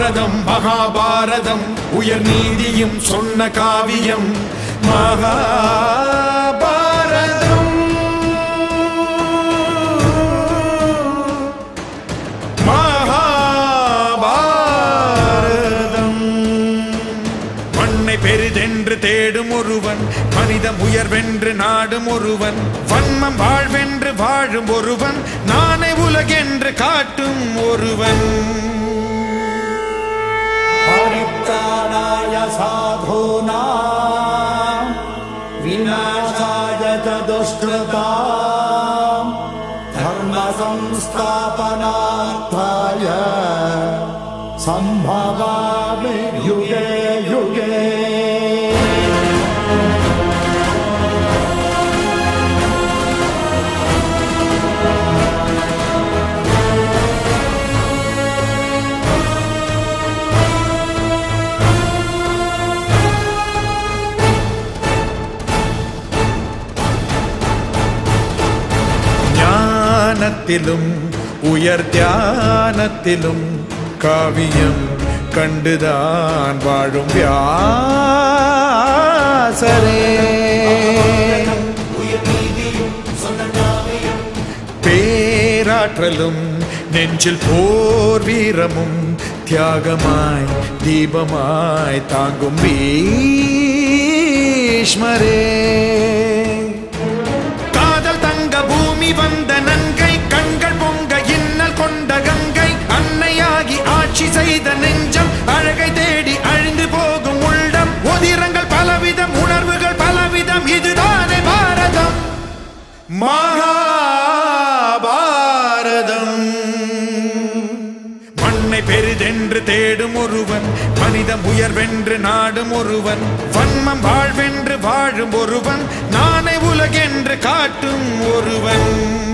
பாரதம் மகாபாரதம் உயர் நீதியும் சொன்ன காவியம் மகாபாரதம் மகாபாரதம் மண்ணை பெரிதென்று தேடும் ஒருவன் மனிதம் உயர்வென்று நாடும் ஒருவன் வன்மம் வாழ்வென்று வாழும் ஒருவன் நானே உலகென்று காட்டும் ஒருவன் परित्राणाय साधूनां विनाशाय च दुष्कृतां धर्मसंस्थापनार्थाय सम्भवामि युगे युगे ஞானத்திலும் உயர் தியானத்திலும் காவியம் கண்டுதான் வாழும் வியாசரே பேராற்றலும் நெஞ்சில் போர் வீரமும் தியாகமாய் தீபமாய் தாங்கும் பீஷ்மரே காதல் தங்க பூமி வந்த நங்கை கண்கள் பொங்க இன்னல் கொண்ட கங்கை அன்னையாகி ஆட்சி செய்த நெஞ்சம் அழகை தேடி அழிந்து போகும் உள்ளம் உதிரங்கள் பலவிதம் உணர்வுகள் பலவிதம் இதுதானே பாரதம் மகாபாரதம் மண்ணை பெரிதென்று தேடும் ஒருவன் மனிதம் உயர்வென்று நாடும் ஒருவன் வன்மம் வாழ்வென்று வாழும் ஒருவன் நானே உலகென்று காட்டும் ஒருவன்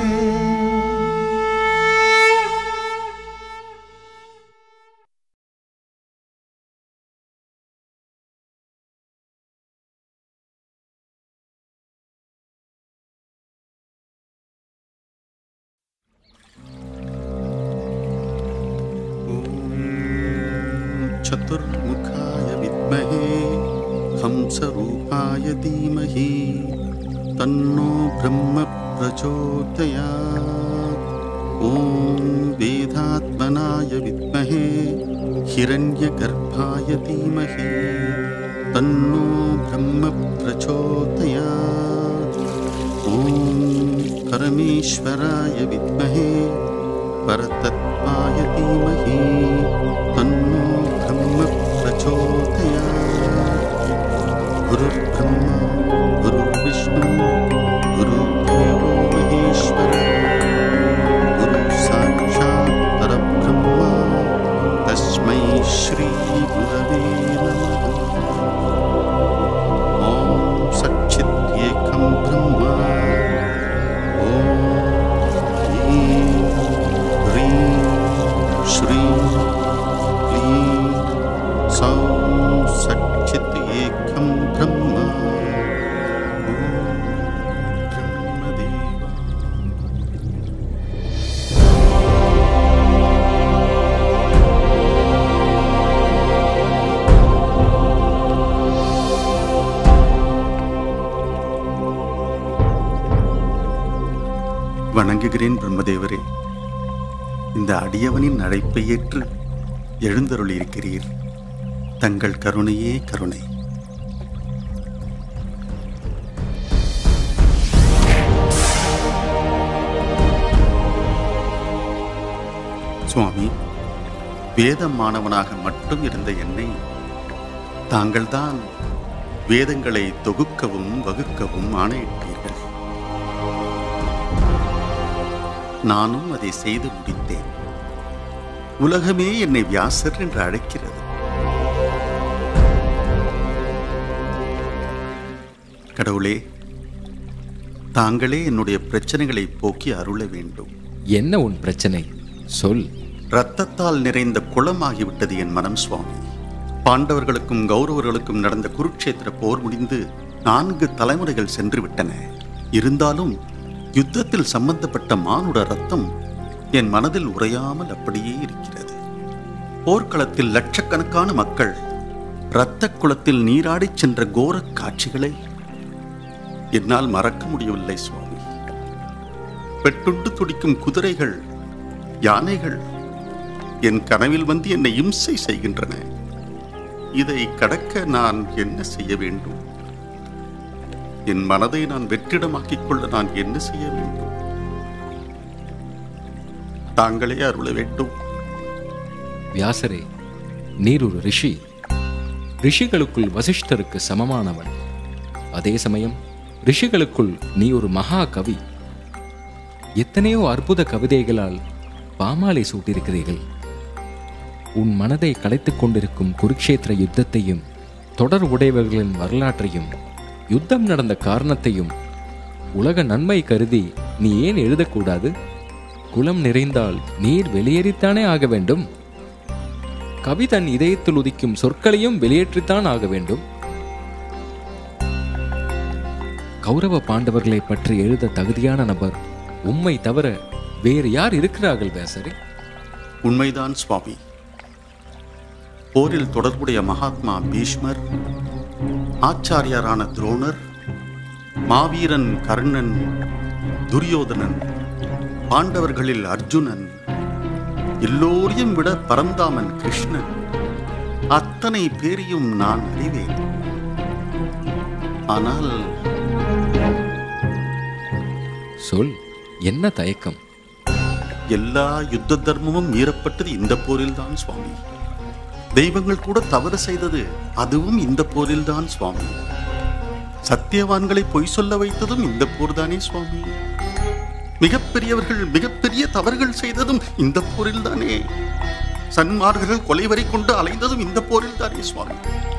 चतुर्मुखाय विद्महे हंसरूपाय धीमहि तन्नो ब्रह्म प्रचोदयात् ॐ वेदात्मनाय विद्महे हिरण्यगर्भाय धीमहि तन्नो ब्रह्म प्रचोदयात् ॐ परमेश्वराय विद्महे परतत्त्वाय धीमहि तन्नो ब्रह्म प्रचोदयात् गुरुर्ब्रह्मा गुरुर्विष्णु गुरुदेवो महेश्वरः गुरुः साक्षात् परब्रह्मा तस्मै श्रीगुरवे नमः ॐ सच्चिद्येकं ब्रह्मा ॐ ह्रीं ह्रीं श्रीं क्लीं सौं सच्चित् एकं ब्रह्म ॐ ब्रह्मदेवा வணங்குகிறேன் பிரம்மதேவரே இந்த அடியவனின் அழைப்பை ஏற்று எழுந்தருளியிருக்கிறீர் தங்கள் கருணையே கருணை சுவாமி வேத மாணவனாக மட்டும் இருந்த என்னை தாங்கள்தான் வேதங்களை தொகுக்கவும் வகுக்கவும் ஆணையிட்டீர்கள் நானும் அதை செய்து முடித்தேன் உலகமே என்னை வியாசர் என்று அழைக்கிறது கடவுளே தாங்களே என்னுடைய பிரச்சனைகளை போக்கி அருள வேண்டும் என்ன உன் பிரச்சனை சொல் இரத்தத்தால் நிறைந்த குளமாகிவிட்டது என் மனம் சுவாமி பாண்டவர்களுக்கும் கௌரவர்களுக்கும் நடந்த குருட்சேத்திர போர் முடிந்து நான்கு தலைமுறைகள் சென்று விட்டன இருந்தாலும் யுத்தத்தில் சம்பந்தப்பட்ட மானுட ரத்தம் என் மனதில் உறையாமல் அப்படியே இருக்கிறது போர்க்களத்தில் லட்சக்கணக்கான மக்கள் இரத்த குளத்தில் நீராடிச் சென்ற கோரக் காட்சிகளை என்னால் மறக்க முடியவில்லை சுவாமி பெட்டுண்டு துடிக்கும் குதிரைகள் யானைகள் என் கனவில் வந்து என்னை இம்சை செய்கின்றன இதை கடக்க நான் என்ன செய்ய வேண்டும் என் மனதை நான் வெற்றிடமாக்கிக் கொள்ள நான் என்ன செய்ய வேண்டும் தாங்களே அருள வேண்டும் வியாசரே நீர் ஒரு ரிஷி ரிஷிகளுக்குள் வசிஷ்டருக்கு சமமானவன் அதே சமயம் ரிஷிகளுக்குள் நீ ஒரு மகா கவி எத்தனையோ அற்புத கவிதைகளால் பாமாலை சூட்டியிருக்கிறீர்கள் உன் மனதை கலைத்துக் கொண்டிருக்கும் குருக்ஷேத்திர யுத்தத்தையும் தொடர் உடையவர்களின் வரலாற்றையும் யுத்தம் நடந்த காரணத்தையும் உலக நன்மை கருதி நீ ஏன் எழுதக்கூடாது குலம் நிறைந்தால் நீர் வெளியேறித்தானே ஆக வேண்டும் கவி தன் இதயத்தில் உதிக்கும் சொற்களையும் வெளியேற்றித்தான் ஆக வேண்டும் கௌரவ பாண்டவர்களை பற்றி எழுத தகுதியான நபர் உம்மை தவிர வேறு யார் இருக்கிறார்கள் வேசரே உண்மைதான் சுவாமி போரில் தொடர்புடைய மகாத்மா பீஷ்மர் ஆச்சாரியாரான துரோணர் மாவீரன் கர்ணன் துரியோதனன் பாண்டவர்களில் அர்ஜுனன் எல்லோரையும் விட பரந்தாமன் கிருஷ்ணன் அத்தனை பேரையும் நான் அறிவேன் ஆனால் சொல் என்ன தயக்கம் எல்லா யுத்த தர்மமும் மீறப்பட்டது இந்த போரில்தான் சுவாமி தெய்வங்கள் கூட தவறு செய்தது அதுவும் இந்த போரில்தான் சுவாமி சத்தியவான்களை பொய் சொல்ல வைத்ததும் இந்த போர்தானே சுவாமி மிகப்பெரியவர்கள் மிகப்பெரிய தவறுகள் செய்ததும் இந்த போரில்தானே சன்மார்கர்கள் கொலைவரை கொண்டு அலைந்ததும் இந்த போரில்தானே சுவாமி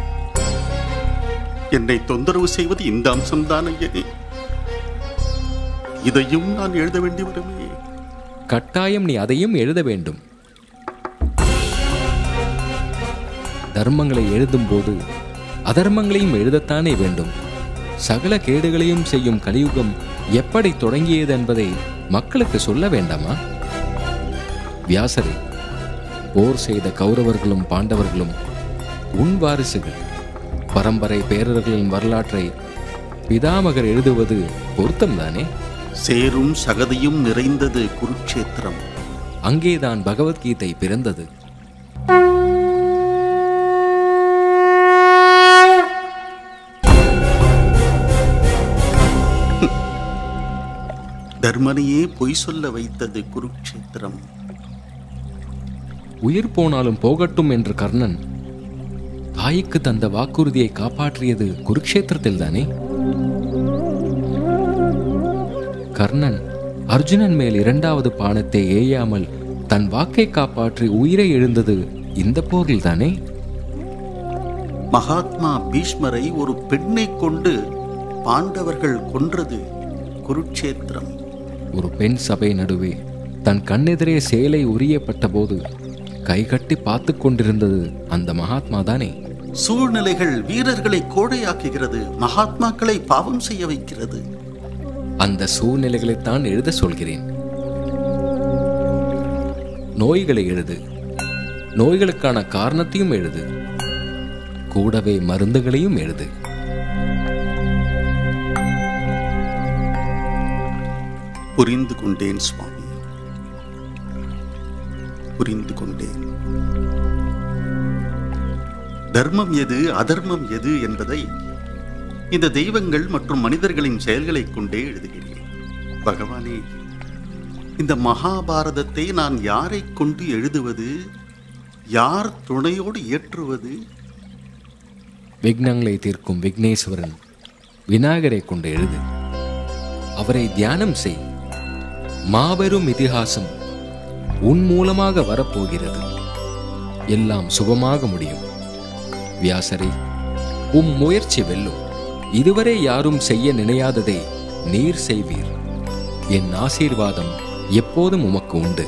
என்னை தொந்தரவு செய்வது இந்த அம்சம்தான் ஐயனே இதையும் நான் எழுத வேண்டி வருமே கட்டாயம் நீ அதையும் எழுத வேண்டும் தர்மங்களை எழுதும்போது அதர்மங்களையும் எழுதத்தானே வேண்டும் சகல கேடுகளையும் செய்யும் கலியுகம் எப்படி தொடங்கியது என்பதை மக்களுக்கு சொல்ல வேண்டாமா வியாசரே போர் செய்த கௌரவர்களும் பாண்டவர்களும் உன் வாரிசுகள் பரம்பரை பேரர்களின் வரலாற்றை பிதாமகர் எழுதுவது பொருத்தம்தானே சேரும் சகதியும் நிறைந்தது குருட்சேத்திரம் அங்கேதான் பகவத்கீதை பிறந்தது தர்மனையே பொய் சொல்ல வைத்தது குருட்சேத்திரம் உயிர் போனாலும் போகட்டும் என்று கர்ணன் தாய்க்கு தந்த வாக்குறுதியை காப்பாற்றியது குருக்ஷேத்திரத்தில் தானே கர்ணன் அர்ஜுனன் மேல் இரண்டாவது பானத்தை ஏயாமல் தன் வாக்கை காப்பாற்றி உயிரை எழுந்தது இந்த போரில் தானே மகாத்மா பீஷ்மரை ஒரு பெண்ணை கொண்டு பாண்டவர்கள் கொன்றது குருட்சேத்திரம் ஒரு பெண் சபை நடுவே தன் கண்ணெதிரே சேலை உரியப்பட்ட போது கைகட்டி பார்த்து கொண்டிருந்தது அந்த மகாத்மா தானே சூழ்நிலைகள் வீரர்களை கோடையாக்குகிறது மகாத்மாக்களை பாவம் செய்ய வைக்கிறது அந்த சூழ்நிலைகளைத்தான் எழுத சொல்கிறேன் நோய்களை எழுது நோய்களுக்கான காரணத்தையும் எழுது கூடவே மருந்துகளையும் எழுது புரிந்து கொண்டேன் சுவாமி புரிந்து கொண்டேன் தர்மம் எது அதர்மம் எது என்பதை இந்த தெய்வங்கள் மற்றும் மனிதர்களின் செயல்களைக் கொண்டே எழுதுகிறேன் பகவானே இந்த மகாபாரதத்தை நான் யாரைக் கொண்டு எழுதுவது யார் துணையோடு இயற்றுவது விக்னங்களை தீர்க்கும் விக்னேஸ்வரன் விநாயகரை கொண்டு எழுது அவரை தியானம் செய் மாபெரும் இதிகாசம் உன் மூலமாக வரப்போகிறது எல்லாம் சுபமாக முடியும் வியாசரே உம் முயற்சி வெல்லும் இதுவரை யாரும் செய்ய நினையாததை நீர் செய்வீர் என் ஆசீர்வாதம் எப்போதும் உமக்கு உண்டு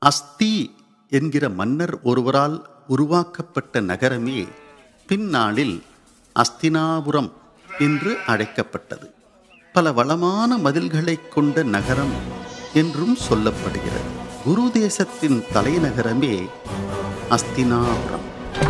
அஸ்தி என்கிற மன்னர் ஒருவரால் உருவாக்கப்பட்ட நகரமே பின்னாளில் அஸ்தினாபுரம் என்று அழைக்கப்பட்டது பல வளமான மதில்களைக் கொண்ட நகரம் என்றும் சொல்லப்படுகிறது குரு தேசத்தின் தலைநகரமே அஸ்தினாபுரம்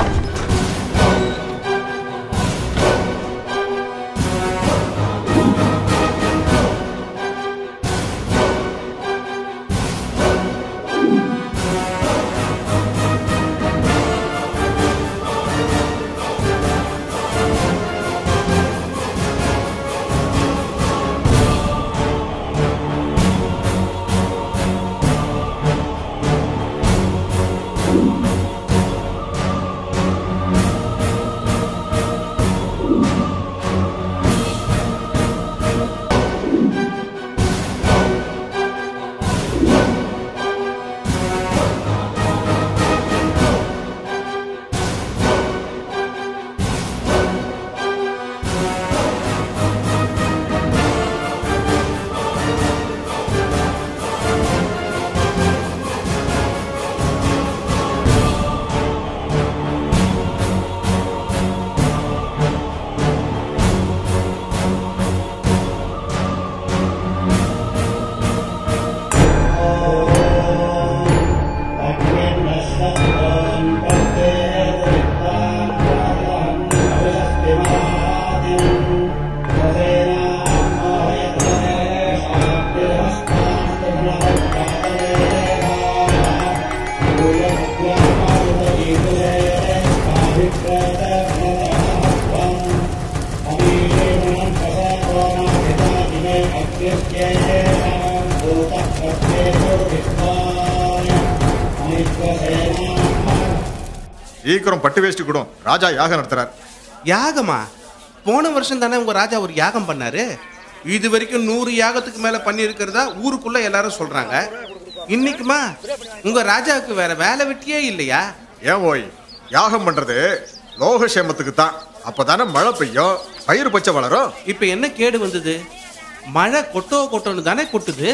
சீக்கிரம் பட்டு வேஷ்டி கூடும் ராஜா யாகம் நடத்துறார் யாகமா போன வருஷம் தானே உங்க ராஜா ஒரு யாகம் பண்ணாரு இது வரைக்கும் நூறு யாகத்துக்கு மேல பண்ணியிருக்கிறதா ஊருக்குள்ள எல்லாரும் சொல்றாங்க இன்னைக்குமா உங்க ராஜாவுக்கு வேற வேலை வெட்டியே இல்லையா ஏன் ஓய் யாகம் பண்றது லோகக்ஷேமத்துக்கு தான் அப்பதானே மழை பெய்யும் பயிர் பச்சை வளரும் இப்ப என்ன கேடு வந்தது மழை கொட்டோ கொட்டோன்னு தானே கொட்டுது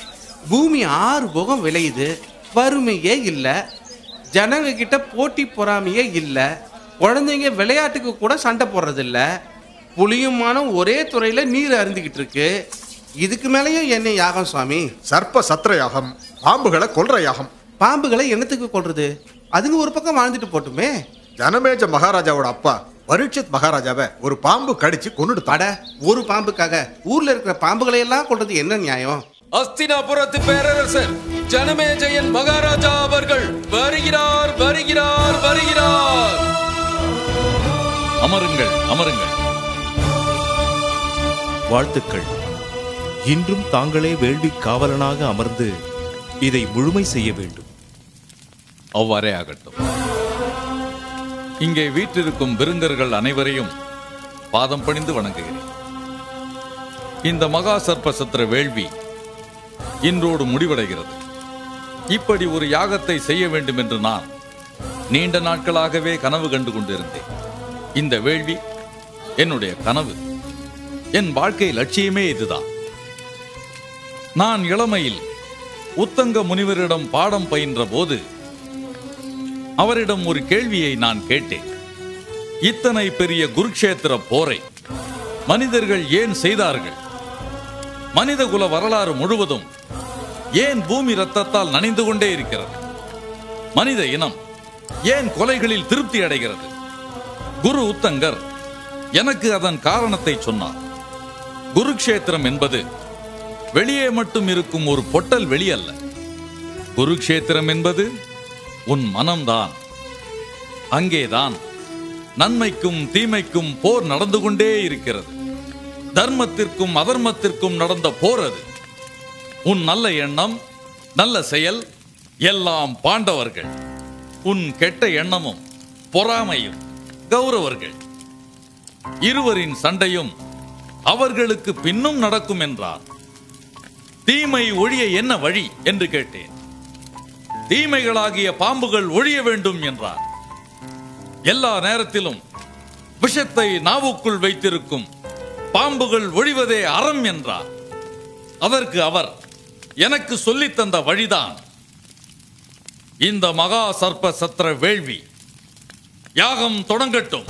பூமி ஆறு போகம் விளையுது வறுமையே இல்ல ஜனங்க கிட்ட போட்டி பொறாமையே இல்ல குழந்தைங்க விளையாட்டுக்கு கூட சண்டை போடுறது இல்ல புளியும் மானம் ஒரே துறையில நீர் அருந்திக்கிட்டு இருக்கு இதுக்கு மேலேயும் என்ன யாகம் சுவாமி சர்ப்ப சத்திர யாகம் பாம்புகளை கொல்ற யாகம் பாம்புகளை என்னத்துக்கு கொள்றது அதுங்க ஒரு பக்கம் வாழ்ந்துட்டு போட்டுமே ஜனமேஜ மகாராஜாவோட அப்பா பரீட்சித் மகாராஜாவை ஒரு பாம்பு கடிச்சு கொன்னுடுத்தாட அட ஒரு பாம்புக்காக ஊர்ல இருக்கிற பாம்புகளை எல்லாம் கொள்றது என்ன நியாயம் அஸ்தினாபுரத்து பேரரசர் ஜனமேஜயன் மகாராஜா அவர்கள் வருகிறார் வருகிறார் வருகிறார் அமருங்கள் அமருங்கள் வாழ்த்துக்கள் இன்றும் தாங்களே வேள்வி காவலனாக அமர்ந்து இதை முழுமை செய்ய வேண்டும் அவ்வாறே ஆகட்டும் இங்கே வீற்றிருக்கும் விருங்கர்கள் அனைவரையும் பாதம் பணிந்து வணங்குகிறேன் இந்த மகா சர்ப்ப சத்திர வேள்வி இன்றோடு முடிவடைகிறது இப்படி ஒரு யாகத்தை செய்ய வேண்டும் என்று நான் நீண்ட நாட்களாகவே கனவு கண்டு கொண்டிருந்தேன் இந்த வேள்வி என்னுடைய கனவு என் வாழ்க்கை லட்சியமே இதுதான் நான் இளமையில் உத்தங்க முனிவரிடம் பாடம் பயின்ற போது அவரிடம் ஒரு கேள்வியை நான் கேட்டேன் இத்தனை பெரிய குருக்ஷேத்திர போரை மனிதர்கள் ஏன் செய்தார்கள் மனிதகுல வரலாறு முழுவதும் ஏன் பூமி ரத்தத்தால் நனைந்து கொண்டே இருக்கிறது மனித இனம் ஏன் கொலைகளில் திருப்தி அடைகிறது குரு உத்தங்கர் எனக்கு அதன் காரணத்தை சொன்னார் குருக்ஷேத்திரம் என்பது வெளியே மட்டும் இருக்கும் ஒரு பொட்டல் வெளி அல்ல குருக்ஷேத்திரம் என்பது உன் மனம்தான் அங்கேதான் நன்மைக்கும் தீமைக்கும் போர் நடந்து கொண்டே இருக்கிறது தர்மத்திற்கும் அதர்மத்திற்கும் நடந்த போர் அது உன் நல்ல எண்ணம் நல்ல செயல் எல்லாம் பாண்டவர்கள் உன் கெட்ட எண்ணமும் பொறாமையும் கௌரவர்கள் இருவரின் சண்டையும் அவர்களுக்கு பின்னும் நடக்கும் என்றார் தீமை ஒழிய என்ன வழி என்று கேட்டேன் தீமைகளாகிய பாம்புகள் ஒழிய வேண்டும் என்றார் எல்லா நேரத்திலும் விஷத்தை நாவுக்குள் வைத்திருக்கும் பாம்புகள் ஒழிவதே அறம் என்றார் அதற்கு அவர் எனக்கு சொல்லித் தந்த வழிதான் இந்த மகா சர்ப்ப சத்திர வேள்வி யாகம் தொடங்கட்டும்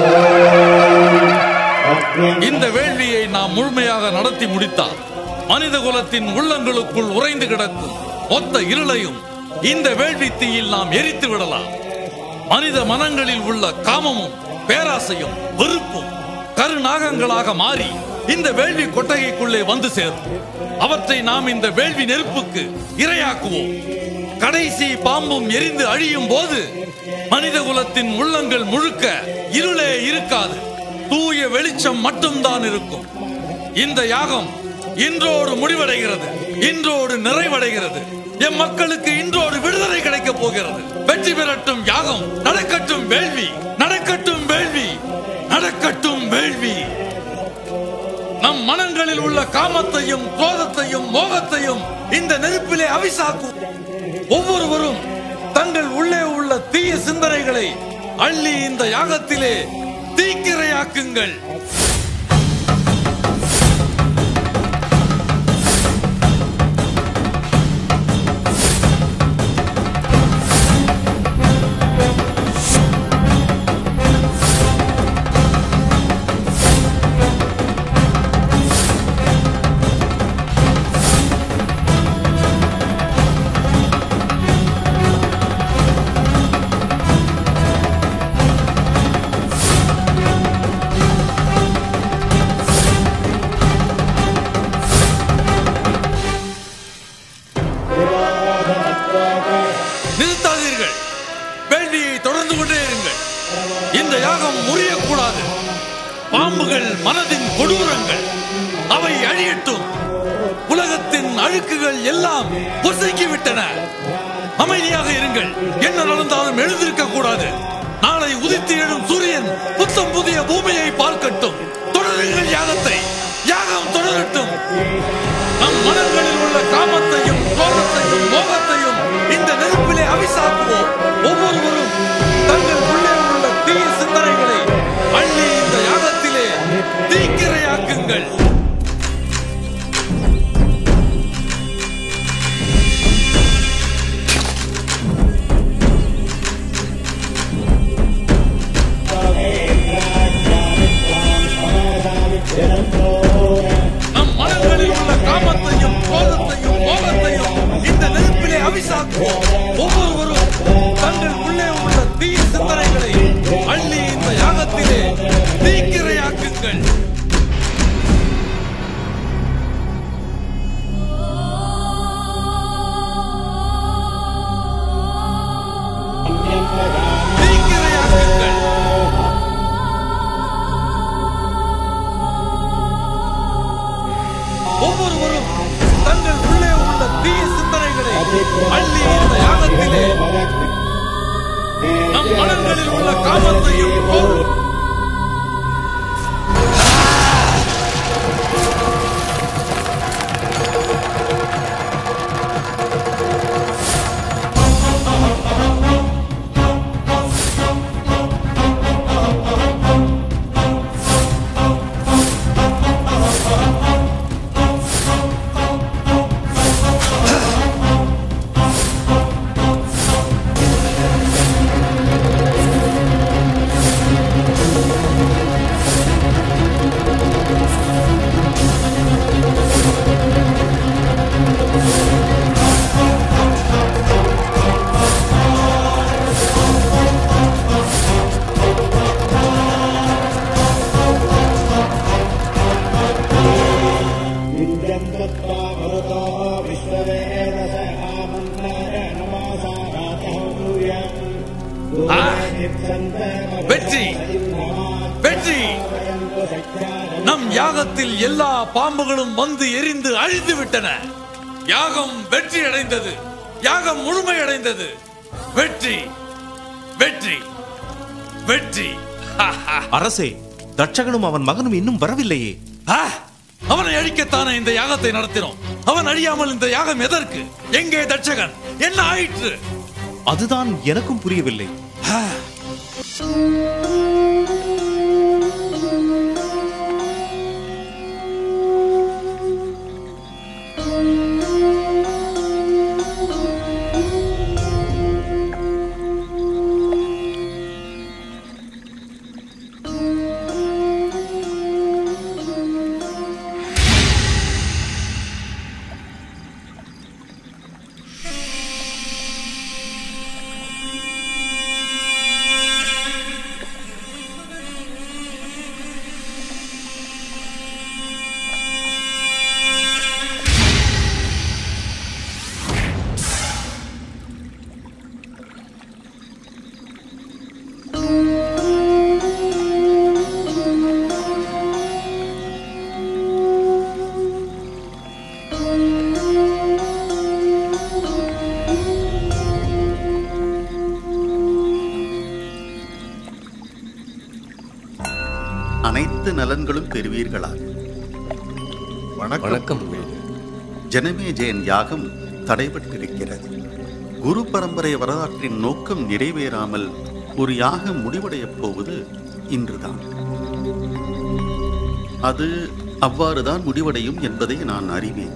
இந்த வேள்வியை நாம் முழுமையாக நடத்தி முடித்தால் மனித குலத்தின் உள்ளங்களுக்குள் உறைந்து கிடக்கும் மொத்த இருளையும் இந்த வேள்வி தீயில் நாம் எரித்து விடலாம் மனித மனங்களில் உள்ள காமமும் பேராசையும் வெறுப்பும் கருநாகங்களாக மாறி இந்த வேள்வி கொட்டகைக்குள்ளே வந்து சேரும் அவற்றை நாம் இந்த வேள்வி நெருப்புக்கு இரையாக்குவோம் கடைசி பாம்பும் எரிந்து அழியும் போது மனித குலத்தின் உள்ளங்கள் முழுக்க இருளே இருக்காது தூய வெளிச்சம் மட்டும்தான் இருக்கும் இந்த யாகம் இன்றோடு முடிவடைகிறது இன்றோடு நிறைவடைகிறது எம் மக்களுக்கு இன்றோடு விடுதலை கிடைக்கப் போகிறது வெற்றி பெறட்டும் யாகம் நடக்கட்டும் வேள்வி நடக்கட்டும் வேள்வி நடக்கட்டும் வேள்வி நம் மனங்களில் உள்ள காமத்தையும் குரோதத்தையும் மோகத்தையும் இந்த நெருப்பிலே அவிசாக்கும் ஒவ்வொருவரும் தங்கள் உள்ளே உள்ள தீய சிந்தனைகளை அள்ளி இந்த யாகத்திலே தீக்கிரையாக்குங்கள் நிறுத்தாதீர்கள் வேள்வியை தொடர்ந்து கொண்டே இருங்கள் இந்த யாகம் முறியக்கூடாது பாம்புகள் மனதின் கொடூரங்கள் அவை அழியட்டும் உலகத்தின் அழுக்குகள் எல்லாம் பொசைக்கி விட்டன அமைதியாக இருங்கள் என்ன நடந்தாலும் எழுந்திருக்க கூடாது நாளை உதித்து எழும் சூரியன் புத்தம் புதிய பூமியை பார்க்கட்டும் தொடருங்கள் யாகத்தை யாகம் தொடரட்டும் நம் மனங்களில் உள்ள காமத்தையும் கோபத்தையும் மோகத்தையும் இந்த நெருப்பிலே அவிசாக்குவோம் ஒவ்வொருவரும் தங்கள் உள்ளே உள்ள தீய சிந்தனைகளை அள்ளி இந்த யாகத்திலே தீக்கிரையாக்குங்கள் நம் மனங்களில் உள்ள காமத்தையும் கோபத்தையும் மோகத்தையும் இந்த நெருப்பிலே அவிசாக்குவோம் ஒவ்வொருவரும் தங்கள் உள்ளே உள்ள தீய சிந்தனைகளை அள்ளி இந்த யாகத்திலே தீக்கிரையாக்குங்கள் தீக்கிரையாக்குங்கள் ஒவ்வொருவரும் தங்கள் உள்ளே உள்ள தீய சிந்தனைகளை அள்ளி இந்த யாகத்திலே நம் மனங்களில் உள்ள காமத்தையும் கோபம் ஆ! வெற்றி வெற்றி நம் யாகத்தில் எல்லா பாம்புகளும் வந்து எரிந்து அழிந்து விட்டன யாகம் வெற்றி அடைந்தது யாகம் முழுமையடைந்தது வெற்றி வெற்றி வெற்றி அரசே தட்சகனும் அவன் மகனும் இன்னும் வரவில்லையே ஆ! அவனை அழிக்கத்தானே இந்த யாகத்தை நடத்தினோம் அவன் அழியாமல் இந்த யாகம் எதற்கு எங்கே தட்சகன் என்ன ஆயிற்று அதுதான் எனக்கும் புரியவில்லை அனைத்து நலன்களும் பெறுவீர்களாக வணக்கம் வணக்கம் ஜனமேஜயன் யாகம் தடைபட்டிருக்கிறது குரு பரம்பரை வரலாற்றின் நோக்கம் நிறைவேறாமல் ஒரு யாகம் முடிவடையப் போவது இன்றுதான் அது அவ்வாறுதான் முடிவடையும் என்பதை நான் அறிவேன்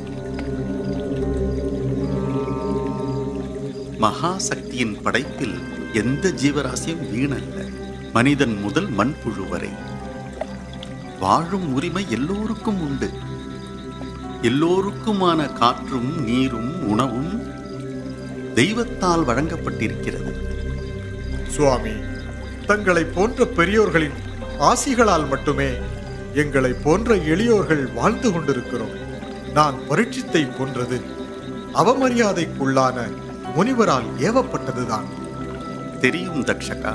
மகா சக்தியின் படைப்பில் எந்த ஜீவராசியும் வீணல்ல மனிதன் முதல் மண்புழு வரை வாழும் உரிமை எல்லோருக்கும் உண்டு எல்லோருக்குமான காற்றும் நீரும் உணவும் தெய்வத்தால் வழங்கப்பட்டிருக்கிறது சுவாமி தங்களை போன்ற பெரியோர்களின் ஆசிகளால் மட்டுமே எங்களை போன்ற எளியோர்கள் வாழ்ந்து கொண்டிருக்கிறோம் நான் பரீட்சித்தை கொன்றது அவமரியாதைக்குள்ளான முனிவரால் ஏவப்பட்டதுதான் தெரியும் தக்ஷகா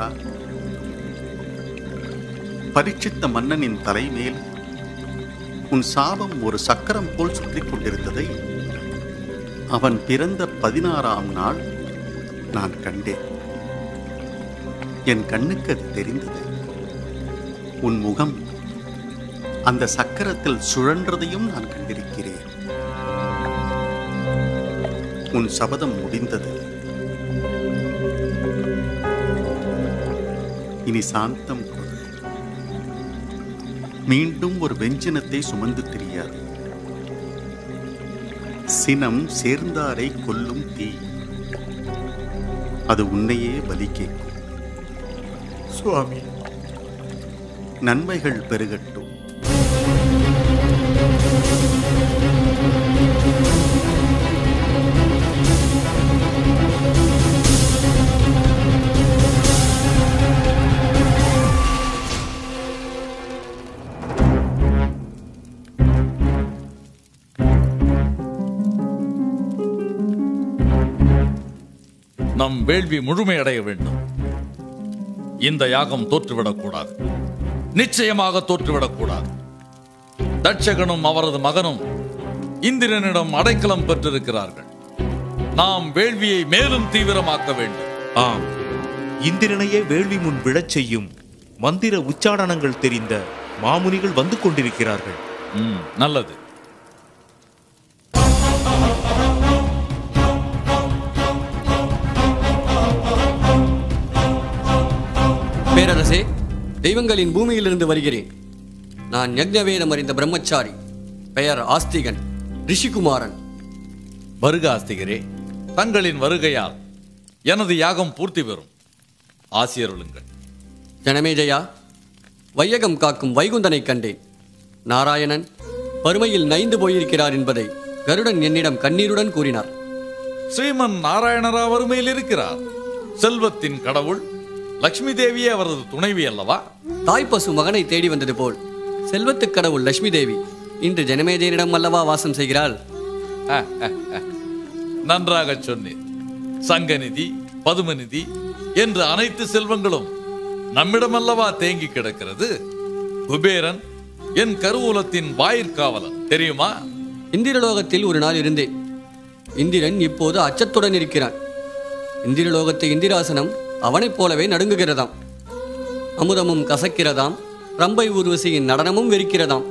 பரீட்சித்த மன்னனின் தலைமேல் உன் சாபம் ஒரு சக்கரம் போல் சுற்றிக் கொண்டிருந்ததை அவன் பிறந்த பதினாறாம் நாள் நான் கண்டேன் என் கண்ணுக்கு அது தெரிந்தது உன் முகம் அந்த சக்கரத்தில் சுழன்றதையும் நான் கண்டிருக்கிறேன் உன் சபதம் முடிந்தது இனி சாந்தம் கொடு மீண்டும் ஒரு வெஞ்சினத்தை சுமந்து திரியாது சினம் சேர்ந்தாரை கொல்லும் தீ அது உன்னையே பலி கேட்கும் சுவாமி நன்மைகள் பெருகட்டும் நம் வேள்வி முழுமையடைய வேண்டும் இந்த யாகம் தோற்றுவிடக்கூடாது நிச்சயமாக தோற்றுவிடக்கூடாது தட்சகனும் அவரது மகனும் இந்திரனிடம் அடைக்கலம் பெற்றிருக்கிறார்கள் நாம் வேள்வியை மேலும் தீவிரமாக்க வேண்டும் ஆம் இந்திரனையே வேள்வி முன் விழச் செய்யும் மந்திர உச்சாடனங்கள் தெரிந்த மாமுனிகள் வந்து கொண்டிருக்கிறார்கள் ம், நல்லது பேரரசே தெய்வங்களின் பூமியிலிருந்து வருகிறேன் நான் யக்ஞவேதம் அறிந்த பிரம்மச்சாரி பெயர் ஆஸ்திகன் ரிஷிகுமாரன் வருக ஆஸ்திகரே தங்களின் வருகையால் எனது யாகம் பூர்த்தி பெறும் ஆசியருளுங்கள் ஜனமேஜயா வையகம் காக்கும் வைகுந்தனை கண்டேன் நாராயணன் வறுமையில் நைந்து போயிருக்கிறார் என்பதை கருடன் என்னிடம் கண்ணீருடன் கூறினார் ஸ்ரீமன் நாராயணரா வறுமையில் இருக்கிறார் செல்வத்தின் கடவுள் லக்ஷ்மி தேவியே அவரது துணைவி அல்லவா தாய்ப்பசு மகனை தேடி வந்தது போல் செல்வத்துக் கடவுள் லட்சுமி தேவி இன்று ஜனமேஜயனிடம் அல்லவா வாசம் செய்கிறாள் நன்றாக சொன்னீர் சங்கநிதி பதுமநிதி என்று அனைத்து செல்வங்களும் நம்மிடம் அல்லவா தேங்கி கிடக்கிறது குபேரன் என் கருவூலத்தின் வாயிற்காவலன் தெரியுமா இந்திரலோகத்தில் ஒரு நாள் இருந்தேன் இந்திரன் இப்போது அச்சத்துடன் இருக்கிறான் இந்திரலோகத்து இந்திராசனம் அவனைப் போலவே நடுங்குகிறதாம் அமுதமும் கசக்கிறதாம் ரம்பை ஊர்வசியின் நடனமும் வெறுக்கிறதாம்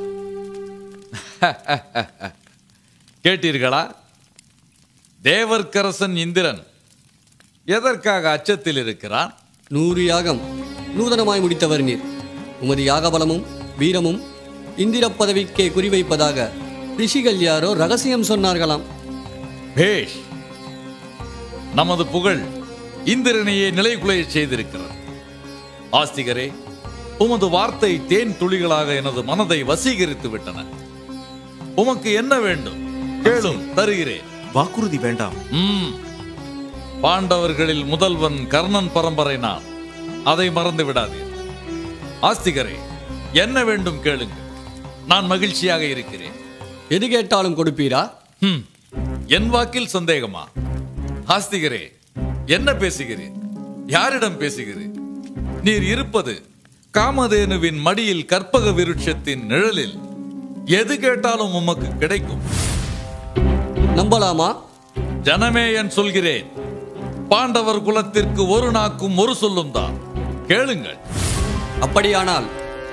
கேட்டீர்களா தேவர்க்கரசன் இந்திரன் எதற்காக அச்சத்தில் இருக்கிறான் நூறு யாகம் நூதனமாய் முடித்தவர் நீர் உமது யாகபலமும் வீரமும் இந்திர பதவிக்கே குறிவைப்பதாக ரிஷிகள் யாரோ ரகசியம் சொன்னார்களாம் பேஷ் நமது புகழ் இந்திரனையே நிலைகுலையச் செய்திருக்கிறது ஆஸ்திகரே உமது வார்த்தை தேன் துளிகளாக எனது மனதை வசீகரித்து விட்டன உமக்கு என்ன வேண்டும் கேளும் தருகிறேன் வாக்குறுதி வேண்டாம் ம். பாண்டவர்களில் முதல்வன் கர்ணன் பரம்பரை நான் அதை மறந்து விடாதீர் ஆஸ்திகரே என்ன வேண்டும் கேளுங்க நான் மகிழ்ச்சியாக இருக்கிறேன் எது கேட்டாலும் கொடுப்பீரா ஹம், என் வாக்கில் சந்தேகமா ஆஸ்திகரே என்ன பேசுகிறீர் யாரிடம் பேசுகிறீர் நீர் இருப்பது காமதேனுவின் மடியில் கற்பக விருட்சத்தின் நிழலில் எது கேட்டாலும் உமக்கு கிடைக்கும் நம்பலாமா ஜனமே என் சொல்கிறேன் பாண்டவர் குலத்திற்கு ஒரு நாக்கும் ஒரு சொல்லும் தான் கேளுங்கள் அப்படியானால்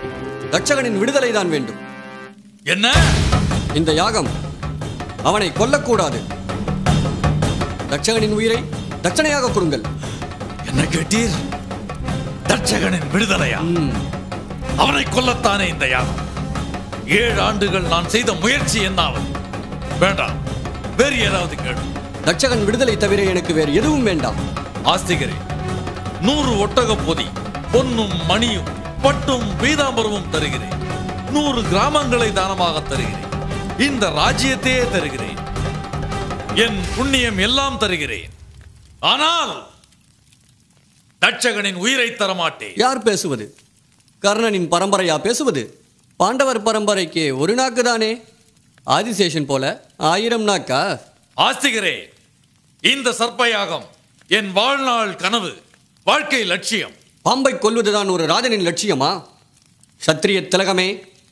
தட்சகனின் விடுதலை தான் வேண்டும் என்ன இந்த யாகம் அவனை கொல்லக்கூடாது தட்சகனின் உயிரை தட்சணையாக கொடுங்கள் என்ன கேட்டீர் தட்சகனின் விடுதலையா அவனை கொல்லத்தானே இந்த யாகம் ஏழு ஆண்டுகள் நான் செய்த முயற்சி என்னாவது வேண்டாம் வேறு ஏதாவது கேடு தட்சகன் விடுதலை தவிர எனக்கு வேறு எதுவும் வேண்டாம் ஆஸ்திகரே நூறு ஒட்டக பொதி பொன்னும் மணியும் பட்டும் பீதாம்பரமும் தருகிறேன் நூறு கிராமங்களை தானமாக தருகிறேன் இந்த ராஜ்யத்தையே தருகிறேன் என் புண்ணியம் எல்லாம் தருகிறேன் ஆனால் தட்சகனின் உயிரை தரமாட்டேன் யார் பேசுவது கர்ணனின் பரம்பரையா பேசுவது பாண்டவர் பரம்பரைக்கு ஒரு நாக்கு தானே ஆதிசேஷன் போல ஆயிரம் நாக்கா ஆஸ்திகரே இந்த சர்ப்பயாகம் என் வாழ்நாள் கனவு வாழ்க்கை லட்சியம் பாம்பை கொல்வதுதான் ஒரு ராஜனின் லட்சியமா சத்திரிய திலகமே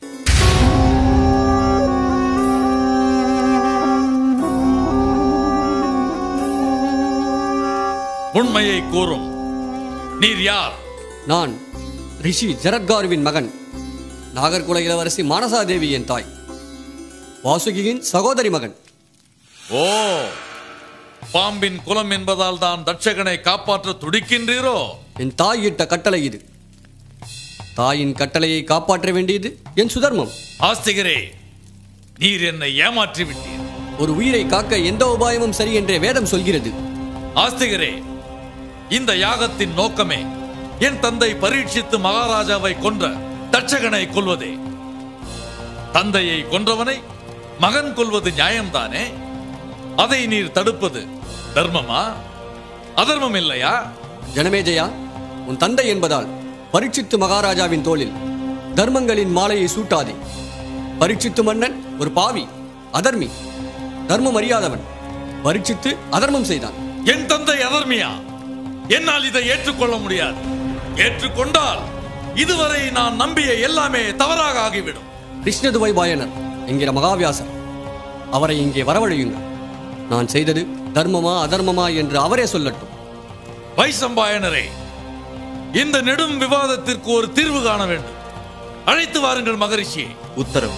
உண்மையை கூறும் நீர் யார் நான் ரிஷி ஜரத்காருவின் மகன் நாகர்குல இளவரசி மானசாதேவி என் தாய் வாசுகியின் சகோதரி மகன் ஓ பாம்பின் குலம் என்பதால் தான் தட்சகனை காப்பாற்ற துடிக்கின்றீரோ என் தாய் இட்ட கட்டளை இது தாயின் கட்டளையை காப்பாற்ற வேண்டியது என் சுதர்மம் ஆஸ்திகரே நீர் என்னை ஏமாற்றி விட்டீர் ஒரு உயிரை காக்க எந்த உபாயமும் சரி என்றே வேதம் சொல்கிறது ஆஸ்திகரே இந்த யாகத்தின் நோக்கமே என் தந்தை பரீட்சித்து மகாராஜாவை கொன்ற தட்சகனை கொல்வதே தந்தையை கொன்றவனை மகன் கொல்வது நியாயம்தானே அதை நீர் தடுப்பது தர்மமா அதர்மம் இல்லையா ஜனமேஜயா உன் தந்தை என்பதால் பரீட்சித்து மகாராஜாவின் தோளில் தர்மங்களின் மாலையை சூட்டாதே பரீட்சித்து மன்னன் ஒரு பாவி அதர்மி தர்மம் அறியாதவன் பரீட்சித்து அதர்மம் செய்தான் என் தந்தை அதர்மியா என்னால் இதை ஏற்றுக்கொள்ள முடியாது ஏற்றுக்கொண்டால் இதுவரை நான் நம்பிய எல்லாமே தவறாக ஆகிவிடும் கிருஷ்ணதுவை பாயனர் என்கிற மகாவியாசர் அவரை இங்கே வரவழையுங்கள் நான் செய்தது தர்மமா அதர்மமா என்று அவரே சொல்லட்டும் வைசம்பாயனரே இந்த நெடும் விவாதத்திற்கு ஒரு தீர்வு காண வேண்டும் அழைத்து வாருங்கள் மகரிஷியை உத்தரவு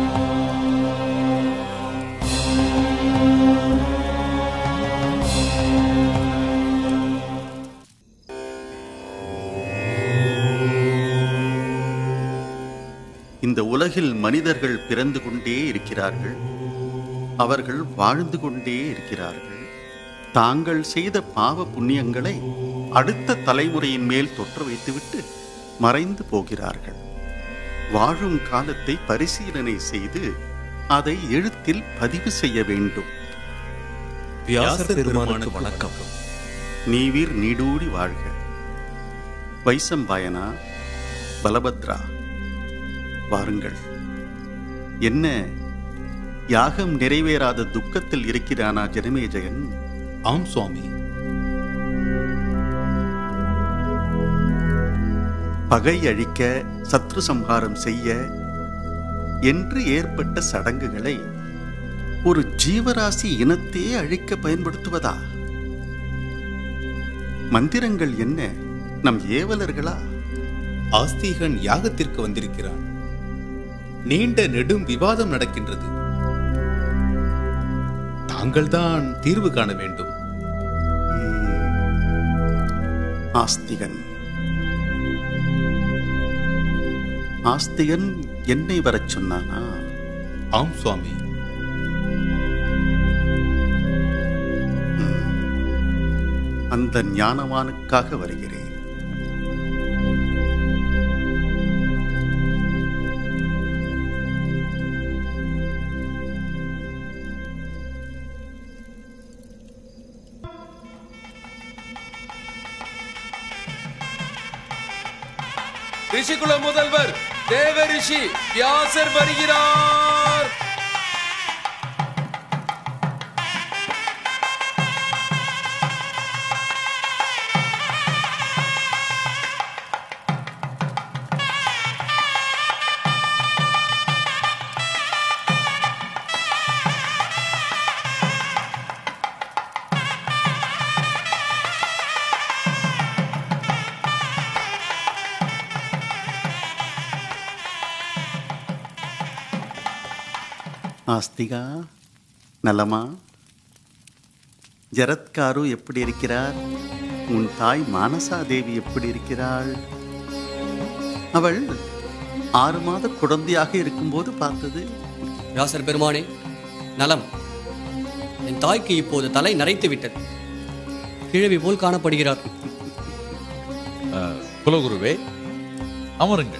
இந்த உலகில் மனிதர்கள் பிறந்து கொண்டே இருக்கிறார்கள் அவர்கள் வாழ்ந்து கொண்டே இருக்கிறார்கள் தாங்கள் செய்த பாவ புண்ணியங்களை அடுத்த தலைமுறையின் மேல் தொற்ற வைத்துவிட்டு மறைந்து போகிறார்கள் வாழும் காலத்தை பரிசீலனை செய்து அதை எழுத்தில் பதிவு செய்ய வேண்டும் வியாசர் பெருமானுக்கு வணக்கம் நீவீர் நீடூடி வாழ்க வைசம்பாயனா பலபத்ரா வாருங்கள் என்ன யாகம் நிறைவேறாத துக்கத்தில் இருக்கிறானா ஜனமேஜயன் ஆம் சுவாமி பகை அழிக்க சத்ரு சம்ஹாரம் செய்ய என்று ஏற்பட்ட சடங்குகளை ஒரு ஜீவராசி இனத்தையே அழிக்க பயன்படுத்துவதா மந்திரங்கள் என்ன நம் ஏவலர்களா ஆஸ்திகன் யாகத்திற்கு வந்திருக்கிறான் நீண்ட நெடும் விவாதம் நடக்கின்றது தாங்கள்தான் தீர்வு காண வேண்டும் ஆஸ்திகன் ஆஸ்திகன் என்னை வரச் சொன்னானா ஆம் சுவாமி அந்த ஞானவானுக்காக வருகிறேன் ரிஷிகுல முதல்வர் தேவ ரிஷி வியாசர் வருகிறார் ஆஸ்திகா நலமா ஜரத்காரு எப்படி இருக்கிறார் உன் தாய் மானசா தேவி எப்படி இருக்கிறாள் அவள் ஆறு மாத குழந்தையாக இருக்கும்போது பார்த்தது வியாசர் பெருமானே நலம் என் தாய்க்கு இப்போது தலை நரைத்து விட்டது கிழவி போல் காணப்படுகிறார் அஹ், குலகுருவே அமருங்கள்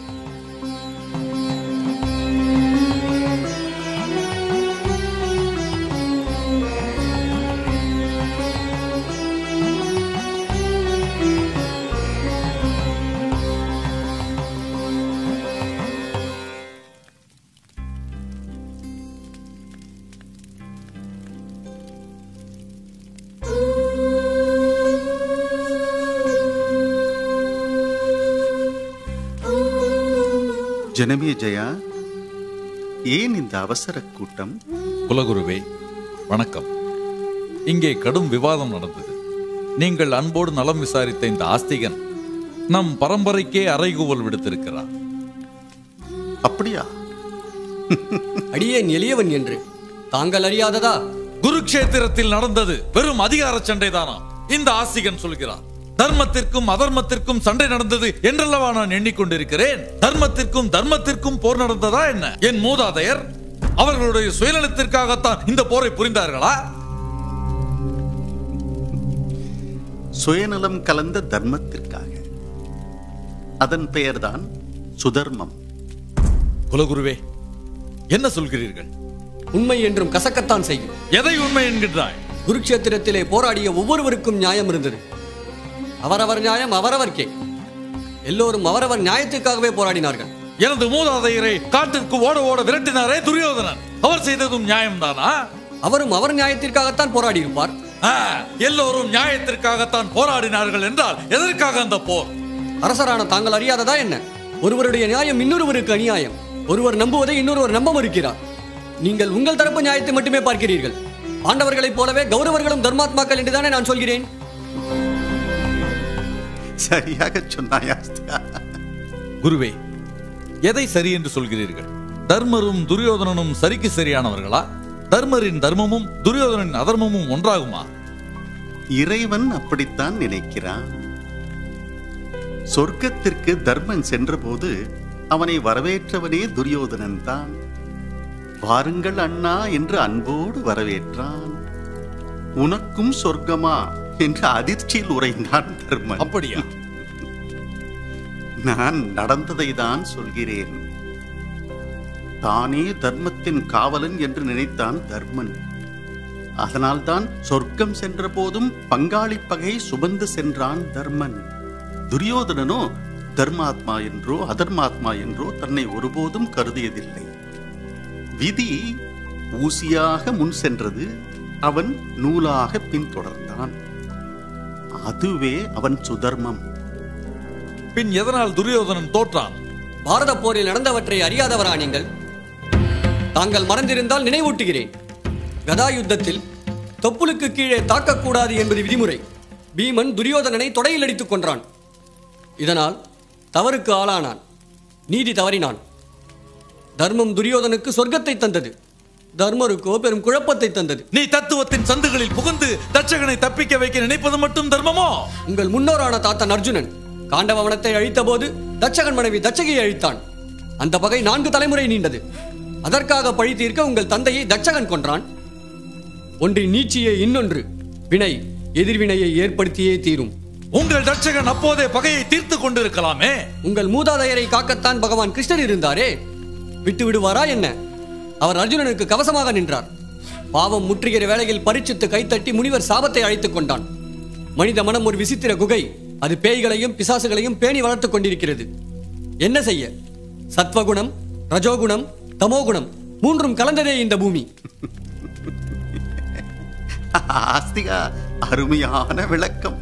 ஜனமே ஜெயா ஏன் இந்த அவசர கூட்டம் குலகுருவே வணக்கம் இங்கே கடும் விவாதம் நடந்தது நீங்கள் அன்போடு நலம் விசாரித்த இந்த ஆஸ்திகன் நம் பரம்பரைக்கே அறைகூவல் விடுத்திருக்கிறார் அப்படியா அடியேன் எளியவன் என்று தாங்கள் அறியாததா குருக்ஷேத்திரத்தில் நடந்தது வெறும் அதிகார சண்டைதானா இந்த ஆஸ்திகன் சொல்கிறார் தர்மத்திற்கும் அதர்மத்திற்கும் சண்டை நடந்தது என்றல்லவா நான் எண்ணிக்கொண்டிருக்கிறேன் தர்மத்திற்கும் தர்மத்திற்கும் போர் நடந்ததா என்ன என் மூதாதையர் அவர்களுடைய சுயநலத்திற்காகத்தான் இந்த போரை புரிந்தார்களா சுயநலம் கலந்த தர்மத்திற்காக அதன் பெயர்தான் சுதர்மம் குலகுருவே என்ன சொல்கிறீர்கள் உண்மை என்றும் கசக்கத்தான் செய்யும் எதை உண்மை என்கின்றாய் குருக்ஷேத்திரத்திலே போராடிய ஒவ்வொருவருக்கும் நியாயம் இருந்தது அவரவர் நியாயம் அவரவர்க்கே எல்லோரும் அவரவர் நியாயத்துக்காகவே போராடினார்கள் எனது மூதாதையரை காட்டிற்கு ஓட ஓட விரட்டினாரே துரியோதனன் அவர் செய்ததும் நியாயம்தானா அவரும் அவர் நியாயத்திற்காகத்தான் போராடியிருப்பார் ஆ, எல்லோரும் நியாயத்திற்காகத்தான் போராடினார்கள் என்றால் எதற்காக அந்த போர் அரசரான தாங்கள் அறியாததா என்ன ஒருவருடைய நியாயம் இன்னொருவருக்கு அநியாயம் ஒருவர் நம்புவதை இன்னொருவர் நம்ப மறுக்கிறார் நீங்கள் உங்கள் தரப்பு நியாயத்தை மட்டுமே பார்க்கிறீர்கள் பாண்டவர்களைப் போலவே கௌரவர்களும் தர்மாத்மாக்கள் என்றுதானே நான் சொல்கிறேன் சரியாக சொன்னாய் ஆஸ்திகா குருவே எதை சரி என்று சொல்கிறீர்கள் தர்மரும் துரியோதனனும் சரிக்கு சரியானவர்களா தர்மரின் தர்மமும் துரியோதனின் அதர்மமும் ஒன்றாகுமா இறைவன் அப்படித்தான் நினைக்கிறான் சொர்க்கத்திற்கு தர்மன் சென்றபோது அவனை வரவேற்றவனே துரியோதனன் தான் வாருங்கள் அண்ணா என்று அன்போடு வரவேற்றான் உனக்கும் சொர்க்கமா என்று அதிர்ச்சியில் உறைந்தான் தர்மன் அப்படியா நான் நடந்ததை தான் சொல்கிறேன் தானே தர்மத்தின் காவலன் என்று நினைத்தான் தர்மன் அதனால்தான் சொர்க்கம் சென்ற போதும் பங்காளி பகை சுமந்து சென்றான் தர்மன் துரியோதனனோ தர்மாத்மா என்றோ அதர்மாத்மா என்றோ தன்னை ஒருபோதும் கருதியதில்லை விதி ஊசியாக முன் சென்றது அவன் நூலாக பின்தொடர்ந்தான் அதுவே அவன் சுதர்மம் பின் எதனால் துரியோதனன் தோற்றான் பாரத போரில் நடந்தவற்றை அறியாதவரா நீங்கள் தாங்கள் மறந்திருந்தால் நினைவூட்டுகிறேன் கதா யுத்தத்தில் தொப்புளுக்கு கீழே தாக்கக்கூடாது என்பது விதிமுறை பீமன் துரியோதனனை தொடையில் அடித்துக் கொன்றான் இதனால் தவறுக்கு ஆளானான் நீதி தவறினான் தர்மம் துரியோதனுக்கு சொர்க்கத்தை தந்தது தர்மருக்கோ பெரும் குழப்பத்தை தந்தது நீ தத்துவத்தின் சந்துகளில் புகுந்து தட்சகனை தப்பிக்க வைக்க நினைப்பது மட்டும் தர்மமோ உங்கள் முன்னோரான தாத்தன் அர்ஜுனன் காண்டவவனத்தை அழித்தபோது தட்சகன் மனைவி தட்சகியை அழித்தான் அந்த பகை நான்கு தலைமுறை நீண்டது அதற்காக பழி தீர்க்க உங்கள் தந்தையை தட்சகன் கொன்றான் ஒன்றின் நீட்சியே இன்னொன்று வினை எதிர்வினையை ஏற்படுத்தியே தீரும் உங்கள் தட்சகன் அப்போதே பகையை தீர்த்து கொண்டிருக்கலாமே உங்கள் மூதாதையரை காக்கத்தான் பகவான் கிருஷ்ணர் இருந்தாரே விட்டு விடுவாரா என்ன அவர் அர்ஜுனனுக்கு கவசமாக நின்றார் பாவம் முற்றுகிற வேளையில் பரிச்சித்து கைத்தட்டி முனிவர் சாபத்தை அழைத்துக் கொண்டான் மனித மனம் ஒரு விசித்திர குகை அது பேய்களையும் பிசாசுகளையும் பேணி வளர்த்துக் கொண்டிருக்கிறது என்ன செய்ய சத்வகுணம் ரஜோகுணம் தமோகுணம் மூன்றும் கலந்ததே இந்த பூமி ஆஸ்திகா அருமையான விளக்கம்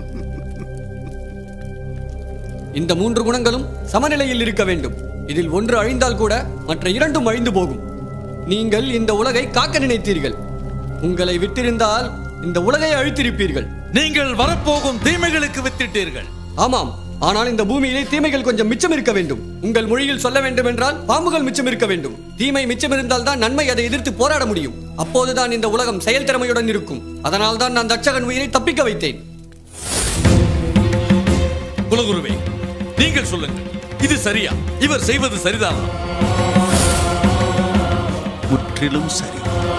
இந்த மூன்று குணங்களும் சமநிலையில் இருக்க வேண்டும் இதில் ஒன்று அழிந்தால் கூட மற்ற இரண்டும் அழிந்து போகும் நீங்கள் இந்த உலகை காக்க நினைத்தீர்கள் உங்களை விட்டிருந்தால் இந்த உலகை அழித்திருப்பீர்கள் நீங்கள் வரப்போகும் தீமைகளுக்கு வித்திட்டீர்கள் ஆமாம் ஆனால் இந்த பூமியிலே தீமைகள் கொஞ்சம் மிச்சம் இருக்க வேண்டும் உங்கள் மொழியில் சொல்ல வேண்டும் என்றால் பாம்புகள் மிச்சம் இருக்க வேண்டும் தீமை மிச்சம் இருந்தால் தான் நன்மை அதை எதிர்த்து போராட முடியும் அப்போதுதான் இந்த உலகம் செயல்திறமையுடன் இருக்கும் அதனால் தான் நான் தட்சகன் உயிரை தப்பிக்க வைத்தேன் குலகுருவே நீங்கள் சொல்லுங்கள் இது சரியா இவர் செய்வது சரிதானா முற்றிலும் சரி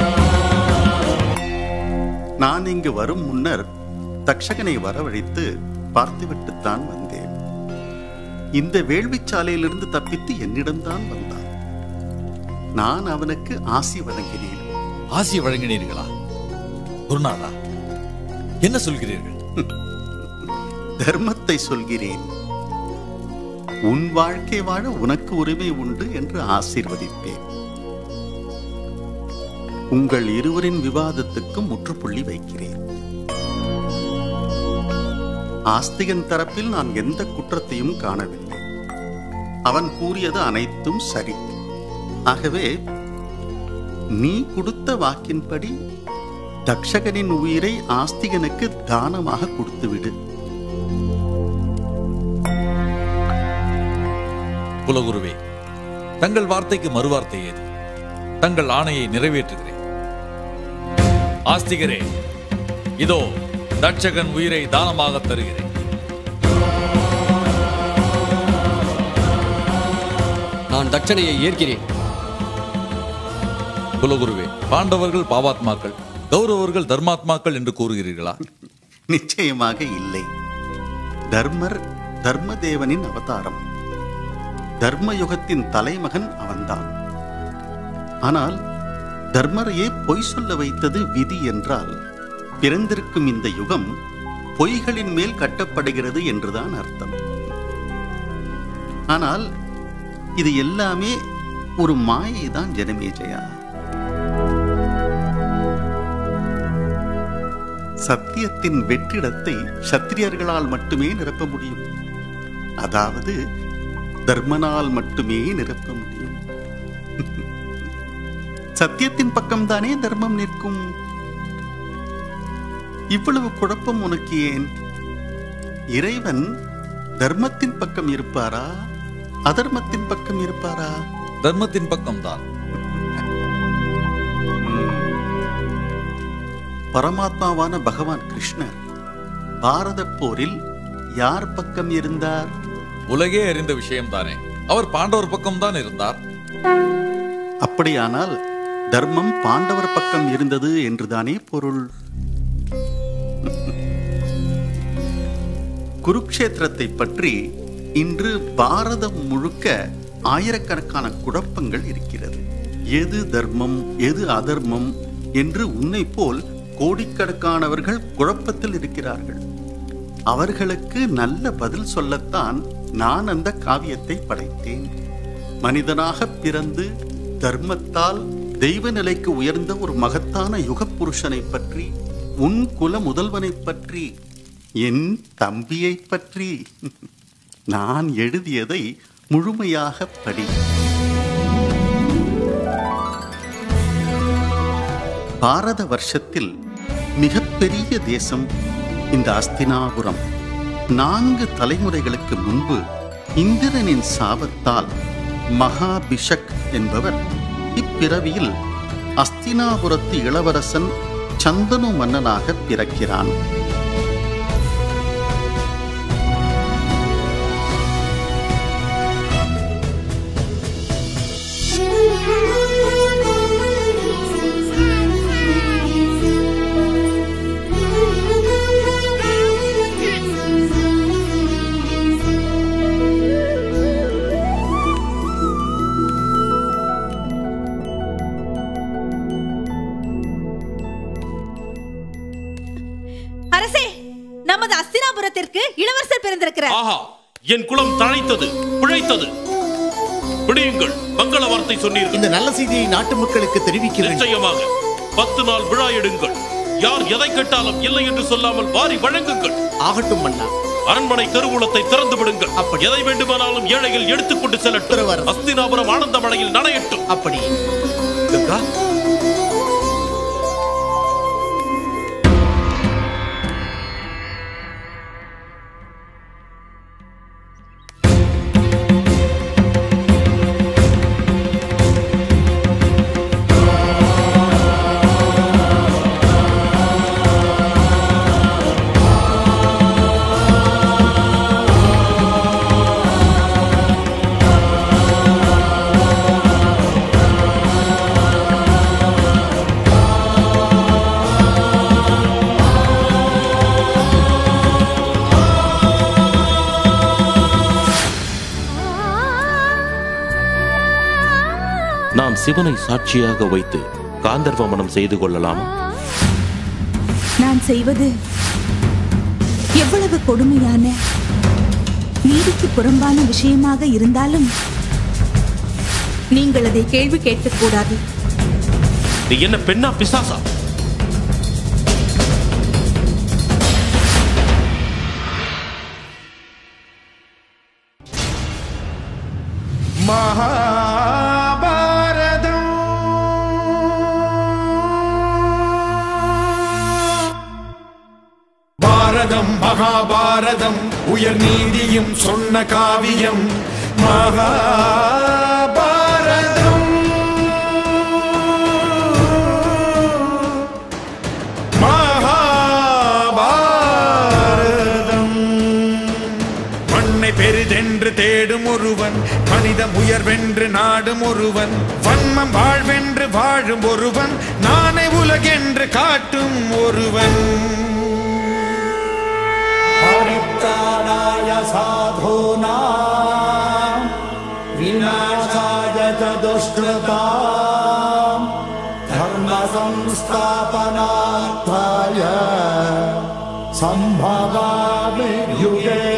நான் இங்கு வரும் முன்னர் தக்ஷகனை வரவழைத்து பார்த்துவிட்டுத்தான் வந்தேன் இந்த வேள்விச்சாலையிலிருந்து தப்பித்து என்னிடம்தான் வந்தான் நான் அவனுக்கு ஆசி வழங்கினேன் ஆசிய வழங்கினீர்களா குருநாதா என்ன சொல்கிறீர்கள் தர்மத்தை சொல்கிறேன் உன் வாழ்க்கை வாழ உனக்கு உரிமை உண்டு என்று ஆசீர்வதிப்பேன் உங்கள் இருவரின் விவாதத்துக்கு முற்றுப்புள்ளி வைக்கிறேன் ஆஸ்திகன் தரப்பில் நான் எந்த குற்றத்தையும் காணவில்லை அவன் கூறியது அனைத்தும் சரி ஆகவே நீ கொடுத்த வாக்கின்படி தக்ஷகனின் உயிரை ஆஸ்திகனுக்கு தானமாக கொடுத்துவிடு குலகுருவே தங்கள் வார்த்தைக்கு மறுவார்த்தை ஏது தங்கள் ஆணையை நிறைவேற்றுகிறேன் ஆஸ்திகரே இதோ தட்சகன் உயிரை தானமாக தருகிறேன் நான் தட்சணையை ஏற்கிறேன் குலகுருவே பாண்டவர்கள் பாவாத்மாக்கள் கௌரவர்கள் தர்மாத்மாக்கள் என்று கூறுகிறீர்களா நிச்சயமாக இல்லை தர்மர் தர்மதேவனின் அவதாரம் தர்மயுகத்தின் தலைமகன் அவன்தான் ஆனால் தர்மரையே பொய் சொல்ல வைத்தது விதி என்றால் பிறந்திருக்கும் இந்த யுகம் பொய்களின் மேல் கட்டப்படுகிறது என்றுதான் அர்த்தம் ஆனால் இது எல்லாமே ஒரு மாயை தான் ஜனமேஜயா சத்தியத்தின் வெற்றிடத்தை சத்திரியர்களால் மட்டுமே நிரப்ப முடியும் அதாவது தர்மனால் மட்டுமே நிரப்ப முடியும் சத்தியத்தின் பக்கம்தானே தர்மம் நிற்கும் இவ்வளவு குழப்பம் உனக்கு ஏன் இறைவன் தர்மத்தின் பக்கம் இருப்பாரா அதர்மத்தின் பக்கம் இருப்பாரா தர்மத்தின் பக்கம்தான் பரமாத்மாவான பகவான் கிருஷ்ணர் பாரத போரில் யார் பக்கம் இருந்தார் உலகே அறிந்த விஷயம்தானே அவர் பாண்டவர் பக்கம்தான் இருந்தார் அப்படியானால் தர்மம் பாண்டவர் பக்கம் இருந்தது என்றுதானே பொருள் குருக்ஷேத்திரத்தை பற்றி இன்று பாரதம் முழுக்க ஆயிரக்கணக்கான குழப்பங்கள் இருக்கிறது எது தர்மம் எது அதர்மம் என்று உன்னை போல் கோடிக்கணக்கானவர்கள் குழப்பத்தில் இருக்கிறார்கள் அவர்களுக்கு நல்ல பதில் சொல்லத்தான் நான் அந்த காவியத்தை படைத்தேன் மனிதனாக பிறந்து தர்மத்தால் தெய்வ நிலைக்கு உயர்ந்த ஒரு மகத்தான யுகப் புருஷனை பற்றி உன் குல முதல்வனைப் பற்றி என் தம்பியைப் பற்றி நான் எழுதியதை முழுமையாக படி பாரத வருஷத்தில் மிகப்பெரிய தேசம் இந்த அஸ்தினாபுரம் நான்கு தலைமுறைகளுக்கு முன்பு இந்திரனின் சாபத்தால் மகாபிஷக் என்பவர் இப்பிறவியில் அஸ்தினாபுரத்து இளவரசன் சந்தனு மன்னனாக பிறக்கிறான் அரசே நமது அஸ்தினாபுரத்திற்கு இளவரசர் பிறந்திருக்கிறார் ஆஹா என் குலம் தழைத்தது பிழைத்தது பிடியுங்கள் மங்கள வார்த்தை சொன்னீர்கள் இந்த நல்ல செய்தியை நாட்டு மக்களுக்கு தெரிவிக்க வேண்டும் நிச்சயமாக பத்து நாள் விழா எடுங்கள் யார் எதை கேட்டாலும் இல்லை என்று சொல்லாமல் வாரி வழங்குங்கள் ஆகட்டும் மன்னா அரண்மனை கருவூலத்தை திறந்து விடுங்கள் எதை வேண்டுமானாலும் ஏழைகள் எடுத்துக்கொண்டு செல்லட்டும் அஸ்தினாபுரம் ஆனந்த மழையில் நனையட்டும் அப்படி கங்கா நாம் சிவனை சாட்சியாக வைத்து காந்தர்வ மனம் செய்து கொள்ளலாமா நான் செய்வது எவ்வளவு கொடுமையான நீதிக்கு புறம்பான விஷயமாக இருந்தாலும் நீங்கள் அதை கேள்வி கேட்கக்கூடாது நீ என்ன பெண்ணா பிசாசா மகாபாரதம் பாரதம் மகாபாரதம் உயர் நீதியும் சொன்ன காவியம் மகாபாரதம் மகாபாரதம் மண்ணை பெரிதென்று தேடும் ஒருவன் மனிதம் உயர்வென்று நாடும் ஒருவன் வன்மம் வாழ்வென்று வாழும் ஒருவன் நானே உலகென்று காட்டும் ஒருவன் परित्राणाय साधूनां विनाशाय च दुष्कृतां धर्मसंस्थापनार्थाय सम्भवामि युगे